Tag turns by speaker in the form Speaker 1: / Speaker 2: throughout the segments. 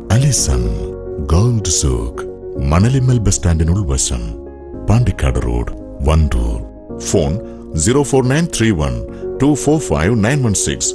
Speaker 1: Allison gold souk Manalimmal bus സ്റ്റാൻഡിന് ഉൾവശം Pandikkad road Wandoor phone zero four nine three one two four five nine one six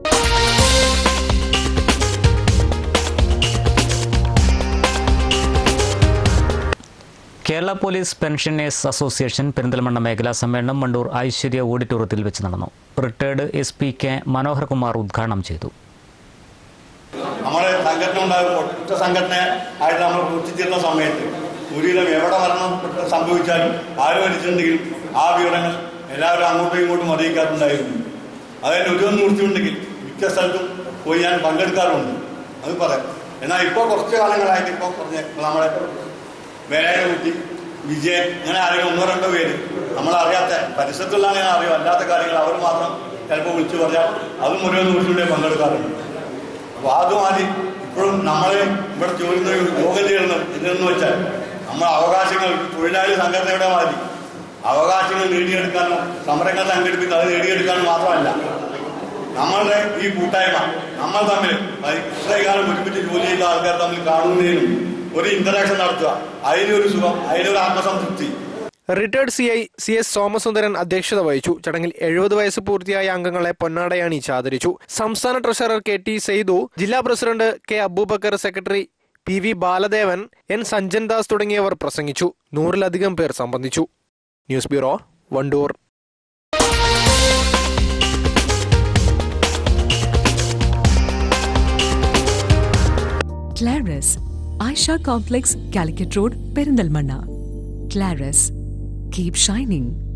Speaker 2: Kerala police pensioners association Perinthalmanna മേഖലാ സമ്മേളനം മണ്ടൂർ ഐശ്വര്യ ഓഡിറ്റോറിയത്തിൽ വെച്ച് നടന്നു retired S P K Manohar Kumar ഉദ്ഘാടനം ചെയ്തു
Speaker 3: നമ്മുടെ സംഘടന ഉണ്ടാകും ഒറ്റ സംഘടന ആയിട്ട് നമ്മൾ പ്രവർത്തിച്ചിരുന്ന സമയത്ത് മുരിയിലും എവിടെ മരണം സംഭവിച്ചാലും ആര് മരിച്ചിട്ടുണ്ടെങ്കിലും ആ വിവരങ്ങൾ എല്ലാവരും അങ്ങോട്ടും ഇങ്ങോട്ടും അറിയിക്കാറുണ്ടായിരുന്നു അതായത് ഒരു നിവൃത്തിയുണ്ടെങ്കിൽ മിക്ക സ്ഥലത്തും പോയി ഞാൻ പങ്കെടുക്കാറുണ്ട് അത് പറയാം എന്നാൽ ഇപ്പോൾ കുറച്ച് കാലങ്ങളായിട്ട് ഇപ്പോൾ കുറഞ്ഞ നമ്മുടെ വേലായ കുട്ടി വിജയൻ ഇങ്ങനെ ആരെങ്കിലും ഒന്നോ രണ്ടോ പേര് നമ്മളറിയാത്ത പരിസരത്തുള്ള ഞാൻ അറിയാം അല്ലാത്ത കാര്യങ്ങൾ അവർ മാത്രം ചിലപ്പോൾ വിളിച്ചു പറഞ്ഞാൽ അതും ഓരോ നിവൃത്തിയുടെ പങ്കെടുക്കാറുണ്ട് അപ്പൊ ആദ്യമായി ഇപ്പോഴും നമ്മളെ ഇവിടെ ജോലി യോഗം ചെയ്യുന്നത് ഇതെന്ന് വെച്ചാൽ നമ്മുടെ അവകാശങ്ങൾ തൊഴിലാളി സംഘടനയുടെ മാതിരി അവകാശങ്ങൾ നേടിയെടുക്കാനും സമരങ്ങൾ സംഘടിപ്പിച്ച് അത് നേടിയെടുക്കാനും മാത്രമല്ല നമ്മളുടെ ഈ കൂട്ടായ്മ നമ്മൾ തമ്മിൽ ഇത്രയും കാലം ഒരുമിച്ച് ജോലി ചെയ്ത ആൾക്കാർ തമ്മിൽ കാണുന്നതിനും ഒരു ഇന്ററാക്ഷൻ നടത്തുക അതിനൊരു സുഖം അതിനൊരു ആത്മസംതൃപ്തി
Speaker 4: retired C I C S Somasundaran അധ്യക്ഷത വഹിച്ചു ചടങ്ങിൽ എഴുപത് വയസ്സ് പൂർത്തിയായ അംഗങ്ങളെ പൊന്നാടയണിയിച്ച് ആദരിച്ചു സംസ്ഥാന ട്രഷറർ കെ ടി സെയ്തു ജില്ലാ president K Abubakar secretary P V Baladevan N Sanjan Das തുടങ്ങിയവർ പ്രസംഗിച്ചു നൂറിലധികം പേർ സംബന്ധിച്ചു news bureau Wandoor
Speaker 5: Claris, Aisha Complex, Calicut Road, Perindalmanna. Claris, keep shining.